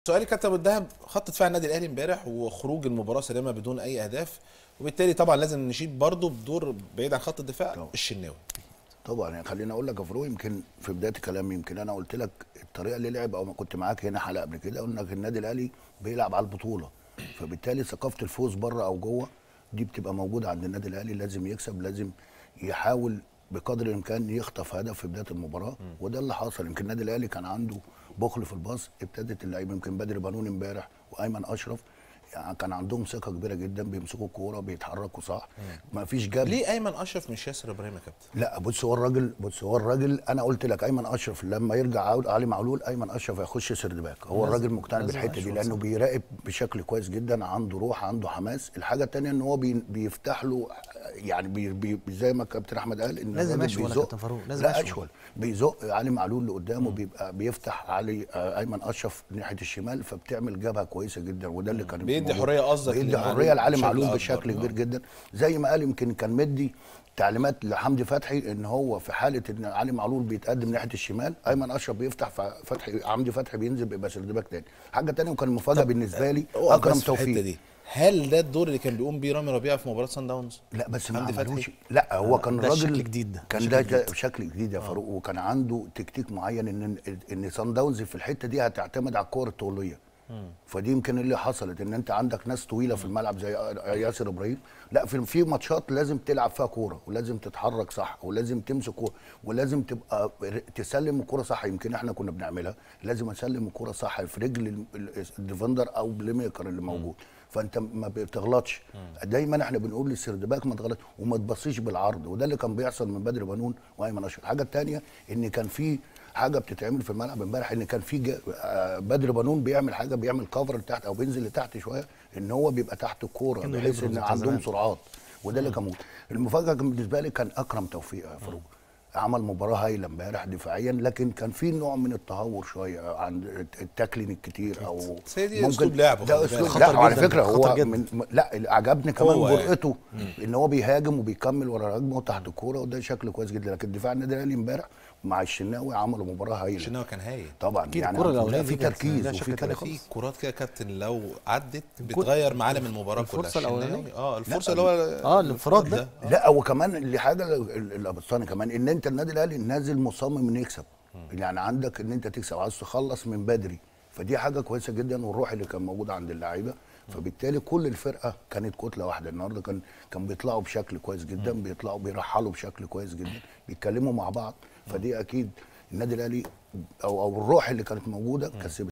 سؤالي كابتن ابو الدهب خط دفاع النادي الاهلي امبارح وخروج المباراه سليمه بدون اي اهداف وبالتالي طبعا لازم نشيد برضه بدور بعيد عن خط الدفاع طبعا. الشناوي طبعا يعني خليني اقول لك يا فاروق يمكن في بدايه كلامي يمكن انا قلت لك الطريقه اللي لعب او ما كنت معاك هنا حلقه قبل كده قلنا لك النادي الاهلي بيلعب على البطوله فبالتالي ثقافه الفوز بره او جوه دي بتبقى موجوده عند النادي الاهلي لازم يكسب لازم يحاول بقدر الامكان يخطف هدف في بدايه المباراه وده اللي حصل يمكن النادي الاهلي كان عنده بخل في الباص ابتدت اللعيبه يمكن بدر بنون امبارح وايمن اشرف يعني كان عندهم ثقه كبيره جدا بيمسكوا الكوره بيتحركوا صح ما فيش جاب ليه ايمن اشرف مش ياسر ابراهيم يا كابتن لا بص هو الراجل بص هو الراجل انا قلت لك ايمن اشرف لما يرجع عود- علي معلول ايمن اشرف هيخش سرد باك هو الراجل مقتنع لازم بالحته دي أشرف لانه صح. بيراقب بشكل كويس جدا عنده روح عنده حماس الحاجه الثانيه ان هو بي بيفتح له يعني بي بي زي ما كابتن احمد قال ان لازم الراجل أشول يا بيزق- كابتن فاروق، لازم لا أشول. اشول بيزق علي معلول لقدامه بيبقى بيفتح علي آه، ايمن اشرف ناحيه الشمال فبتعمل جبهه كويسه جدا وده اللي كان بيدي موجود. حرية قصدك بيدي لمعلول حريه لعلي بشكل معلول أكبر. بشكل آه. كبير جدا زي ما قال يمكن كان مدي تعليمات لحمدي فتحي ان هو في حاله ان علي معلول بيتقدم ناحيه الشمال ايمن اشرف بيفتح ففتحي حمدي فتحي بينزل بيبقى سرد باك تاني حاجه تانيه وكان مفاجاه بالنسبه لي هو اكرم بس في الحتة توفيق دي هل ده الدور اللي كان بيقوم بيه رامي ربيعه في مباراه سان داونز لا بس ما حمدي فتحي؟ عملوش لا هو كان ده راجل شكل جديد ده، كان شكل ده جديد. شكل جديد يا فاروق وكان عنده تكتيك معين ان ان سان داونز في الحته دي هتعتمد على الكور الطوليه فدي يمكن اللي حصلت ان انت عندك ناس طويله في الملعب زي ياسر ابراهيم لا في في ماتشات لازم تلعب فيها كوره ولازم تتحرك صح ولازم تمسك كوره ولازم تبقى تسلم الكوره صح يمكن احنا كنا بنعملها لازم اسلم الكوره صح في رجل ال- ال- الديفندر او بلاي ميكر اللي موجود فانت ما بتغلطش دايما احنا بنقول للسردباك ما تغلطش وما تبصيش بالعرض وده اللي كان بيحصل من بدر بنون وايمن اشرف الحاجه الثانيه ان كان في حاجه بتتعمل في الملعب امبارح ان كان في جا- آه، بدر بنون بيعمل حاجه بيعمل كفر لتحت او بينزل لتحت شويه ان هو بيبقى تحت الكوره كأنه بحيث ليبرو ان بتاع عندهم زمان. سرعات وده اللي كان موجود المفاجاه كان بالنسبه لي كان اكرم توفيق يا فاروق عمل مباراه هايله امبارح دفاعيا لكن كان في نوع من التهور شويه عن التاكلين الكتير او بس هي دي أسلوب لعبه، ده خلي اسلوب بالك. لا خطر على جداً، فكره هو خطر جداً. من م- لا اللي عجبني كمان هو يعني. جرأته ان هو بيهاجم وبيكمل ورا هجمه تحت الكوره وده شكل كويس جدا لكن دفاع النادي الاهلي امبارح مع الشناوي عملوا مباراه هايله الشناوي كان هايل طبعا أكيد يعني الكرة لا، الأولانية في دي كانت تركيز لها وفي شكل تاني تركيز في كرات كده يا كابتن لو عدت بتغير معالم المباراه كلها الفرصة الشناوي. الأولانية؟ اه الفرصه اللي هو اه الانفراد ده لا وكمان اللي حاجه اللي ابصاني كمان ان انت النادي الاهلي نازل مصمم انه يكسب يعني عندك ان انت تكسب عايز تخلص من بدري فدي حاجه كويسه جدا والروح اللي كان موجود عند اللعيبه فبالتالي كل الفرقه كانت كتله واحده النهارده كان كان بيطلعوا بشكل كويس جدا بيطلعوا بيرحلوا بشكل كويس جدا بيتكلموا مع بعض فدي اكيد النادي الاهلي او او الروح اللي كانت موجوده كسبت